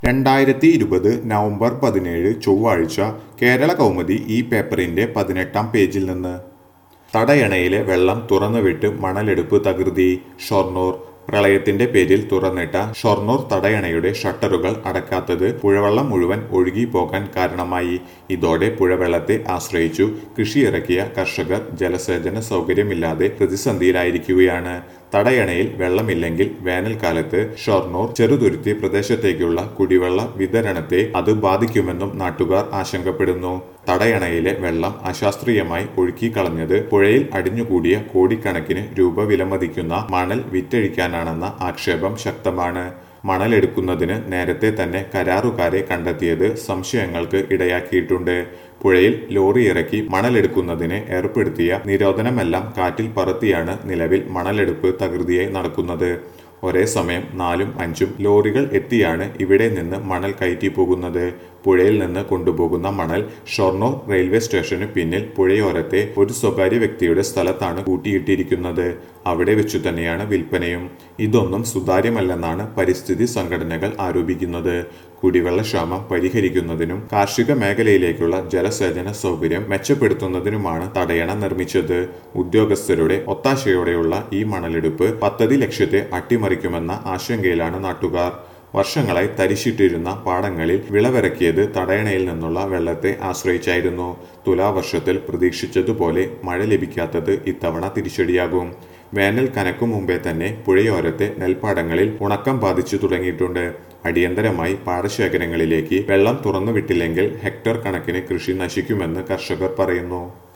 രണ്ടായിരത്തി ഇരുപത് നവംബർ പതിനേഴ് ചൊവ്വാഴ്ച കേരള കൗമുദി ഈ പേപ്പറിന്റെ പതിനെട്ടാം പേജിൽ നിന്ന് തടയണയിലെ വെള്ളം തുറന്നുവിട്ട് മണലെടുപ്പ് തകൃതി ഷൊർണൂർ പ്രളയത്തിന്റെ പേരിൽ തുറന്നിട്ട ഷൊർണൂർ തടയണയുടെ ഷട്ടറുകൾ അടക്കാത്തത് പുഴവെള്ളം മുഴുവൻ ഒഴുകി പോകാൻ കാരണമായി ഇതോടെ പുഴവെള്ളത്തെ ആശ്രയിച്ചു കൃഷിയിറക്കിയ കർഷകർ ജലസേചന സൗകര്യമില്ലാതെ പ്രതിസന്ധിയിലായിരിക്കുകയാണ് തടയണയിൽ വെള്ളമില്ലെങ്കിൽ വേനൽക്കാലത്ത് ഷൊർണൂർ ചെറുതുരുത്തി പ്രദേശത്തേക്കുള്ള കുടിവെള്ള വിതരണത്തെ അത് ബാധിക്കുമെന്നും നാട്ടുകാർ ആശങ്കപ്പെടുന്നു തടയണയിലെ വെള്ളം അശാസ്ത്രീയമായി ഒഴുക്കിക്കളഞ്ഞത് പുഴയിൽ അടിഞ്ഞുകൂടിയ കോടിക്കണക്കിന് രൂപ വിലമതിക്കുന്ന മണൽ വിറ്റഴിക്കാനാണെന്ന ആക്ഷേപം ശക്തമാണ് മണലെടുക്കുന്നതിന് നേരത്തെ തന്നെ കരാറുകാരെ കണ്ടെത്തിയത് സംശയങ്ങൾക്ക് ഇടയാക്കിയിട്ടുണ്ട് പുഴയിൽ ലോറി ഇറക്കി മണലെടുക്കുന്നതിന് ഏർപ്പെടുത്തിയ നിരോധനമെല്ലാം കാറ്റിൽ പറത്തിയാണ് നിലവിൽ മണലെടുപ്പ് തകൃതിയായി നടക്കുന്നത് ഒരേ സമയം നാലും അഞ്ചും ലോറികൾ എത്തിയാണ് ഇവിടെ നിന്ന് മണൽ കയറ്റി പോകുന്നത് പുഴയിൽ നിന്ന് കൊണ്ടുപോകുന്ന മണൽ ഷൊർണൂർ റെയിൽവേ സ്റ്റേഷന് പിന്നിൽ പുഴയോരത്തെ ഒരു സ്വകാര്യ വ്യക്തിയുടെ സ്ഥലത്താണ് കൂട്ടിയിട്ടിരിക്കുന്നത് അവിടെ വെച്ചു തന്നെയാണ് വിൽപ്പനയും ഇതൊന്നും സുതാര്യമല്ലെന്നാണ് പരിസ്ഥിതി സംഘടനകൾ ആരോപിക്കുന്നത് കുടിവെള്ളക്ഷാമം പരിഹരിക്കുന്നതിനും കാർഷിക മേഖലയിലേക്കുള്ള ജലസേചന സൗകര്യം മെച്ചപ്പെടുത്തുന്നതിനുമാണ് തടയണ നിർമ്മിച്ചത് ഉദ്യോഗസ്ഥരുടെ ഒത്താശയോടെയുള്ള ഈ മണലെടുപ്പ് പദ്ധതി ലക്ഷ്യത്തെ അട്ടിമറിക്കുമെന്ന ആശങ്കയിലാണ് നാട്ടുകാർ വർഷങ്ങളായി തരിശിട്ടിരുന്ന പാടങ്ങളിൽ വിളവിറക്കിയത് തടയണയിൽ നിന്നുള്ള വെള്ളത്തെ ആശ്രയിച്ചായിരുന്നു തുലാവർഷത്തിൽ പ്രതീക്ഷിച്ചതുപോലെ മഴ ലഭിക്കാത്തത് ഇത്തവണ തിരിച്ചടിയാകും വേനൽ കനക്കും മുമ്പേ തന്നെ പുഴയോരത്തെ നെൽപ്പാടങ്ങളിൽ ഉണക്കം ബാധിച്ചു തുടങ്ങിയിട്ടുണ്ട് അടിയന്തരമായി പാടശേഖരങ്ങളിലേക്ക് വെള്ളം തുറന്നുവിട്ടില്ലെങ്കിൽ ഹെക്ടർ കണക്കിന് കൃഷി നശിക്കുമെന്ന് കർഷകർ പറയുന്നു